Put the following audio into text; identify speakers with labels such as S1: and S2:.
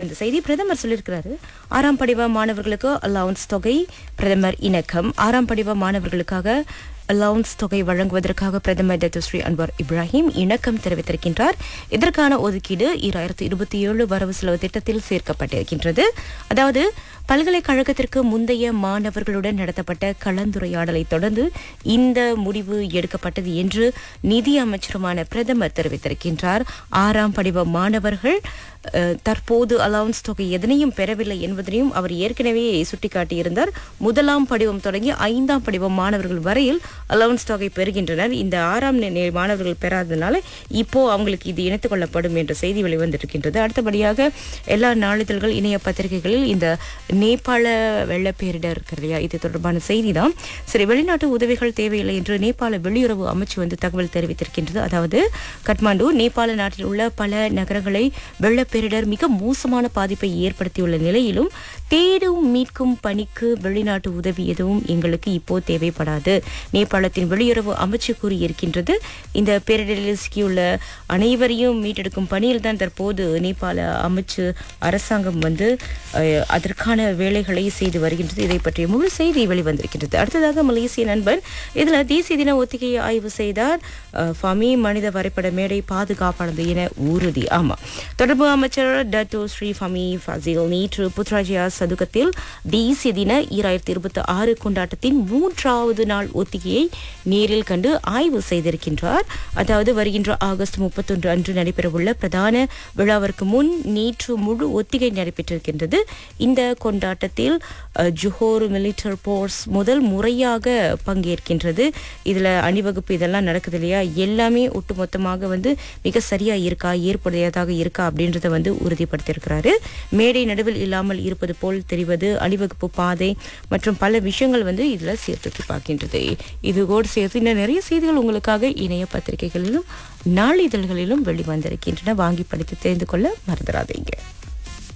S1: அந்த செய்தி பிரதமர் சொல்லியிருக்கிறாரு ஆறாம் படிவ மாணவர்களுக்கு அலவுன்ஸ் தொகை பிரதமர் இணக்கம் ஆறாம் படிவ மாணவர்களுக்காக அலவுன்ஸ் தொகை வழங்குவதற்காக பிரதமர் டத்து ஸ்ரீ அன்வர் இப்ராஹிம் இணக்கம் தெரிவித்திருக்கின்றார் இதற்கான ஒதுக்கீடு இராயிரத்தி இருபத்தி ஏழு வரவு செலவு திட்டத்தில் சேர்க்கப்பட்டிருக்கின்றது அதாவது பல்கலைக்கழகத்திற்கு முந்தைய மாணவர்களுடன் நடத்தப்பட்ட கலந்துரையாடலை தொடர்ந்து இந்த முடிவு எடுக்கப்பட்டது என்று நிதி அமைச்சருமான பிரதமர் தெரிவித்திருக்கின்றார் ஆறாம் படிவ மாணவர்கள் அஹ், தற்போது அலவுன்ஸ் தொகை எதனையும் பெறவில்லை என்பதனையும் அவர் ஏற்கனவே சுட்டிக்காட்டியிருந்தார் முதலாம் படிவம் தொடங்கி ஐந்தாம் படிவம் மாணவர்கள் வரையில் அலவுன்ஸ் தொகை பெறுகின்றனர் இந்த ஆறாம் நிலை மாணவர்கள் பெறாததுனால இப்போ அவங்களுக்கு இது இணைத்துக் கொள்ளப்படும் என்ற செய்தி வெளிவந்திருக்கின்றது அடுத்தபடியாக எல்லா நாளிதழ்கள் இணைய பத்திரிகைகளில் இந்த நேபாள வெள்ள பேரிடர் இருக்கு இல்லையா இது தொடர்பான செய்தி தான் சரி வெளிநாட்டு உதவிகள் தேவையில்லை என்று நேபாள வெளியுறவு அமைச்சு வந்து தகவல் தெரிவித்திருக்கின்றது அதாவது கட்மாண்டு நேபாள நாட்டில் உள்ள பல நகரங்களை வெள்ளப்பேரிடர் மிக மோசமான பாதிப்பை ஏற்படுத்தியுள்ள நிலையிலும் தேடும் மீட்கும் பணிக்கு வெளிநாட்டு உதவி எதுவும் எங்களுக்கு இப்போ தேவைப்படாது நேபாளத்தின் வெளியுறவு அமைச்சு கூறியிருக்கின்றது இந்த பேரிடரில் சிக்கியுள்ள அனைவரையும் மீட்டெடுக்கும் பணியில் தான் தற்போது நேபாள அமைச்சு அரசாங்கம் வந்து அஹ், அதற்கான வேலைகளை செய்து வருகின்றது இதை பற்றிய முழு செய்தி வெளிவந்திருக்கின்றது அடுத்ததாக மலேசிய நண்பன் இதுல தேசிய தின ஒத்திகையை ஆய்வு செய்தார் அஹ், ஃபமி மனித வரைபட மேடை பாதுகாப்பானது என உறுதி ஆமா தொடர்பு அமைச்சர் டத்தோ ஸ்ரீ ஃபமி ஃபசில் நேற்று புத்ராஜியா சதுக்கத்தில் தேசிய தின ஈராயிரத்தி இருபத்தி ஆறு கொண்டாட்டத்தின் மூன்றாவது நாள் ஒத்திகையை நேரில் கண்டு ஆய்வு செய்திருக்கின்றார் அதாவது வருகின்ற ஆகஸ்ட் முப்பத்தொன்று அன்று நடைபெறவுள்ள பிரதான விழாவிற்கு முன் நேற்று முழு ஒத்திகை நடைபெற்றிருக்கின்றது இந்த கொண்டாட்டத்தில் அஹ், ஜுஹோர் மிலிட்டர் போர்ஸ் முதல் முறையாக பங்கேற்கின்றது இதுல அணிவகுப்பு இதெல்லாம் நடக்குது இல்லையா எல்லாமே ஒட்டுமொத்தமாக வந்து மிக சரியா இருக்கா ஏற்புடையதாக இருக்கா அப்படின்றத வந்து உறுதிப்படுத்தியிருக்கிறாரு மேடை நடுவில் இல்லாமல் இருப்பது போல் தெரிவது அணிவகுப்பு பாதை மற்றும் பல விஷயங்கள் வந்து இதுல சேர்த்து பார்க்கின்றது இது கூட சேர்த்து இன்னும் நிறைய செய்திகள் உங்களுக்காக இணைய பத்திரிகைகளிலும் நாளிதழ்களிலும் வெளிவந்திருக்கின்றன வாங்கி படித்து தெரிந்து கொள்ள மறந்துடாதீங்க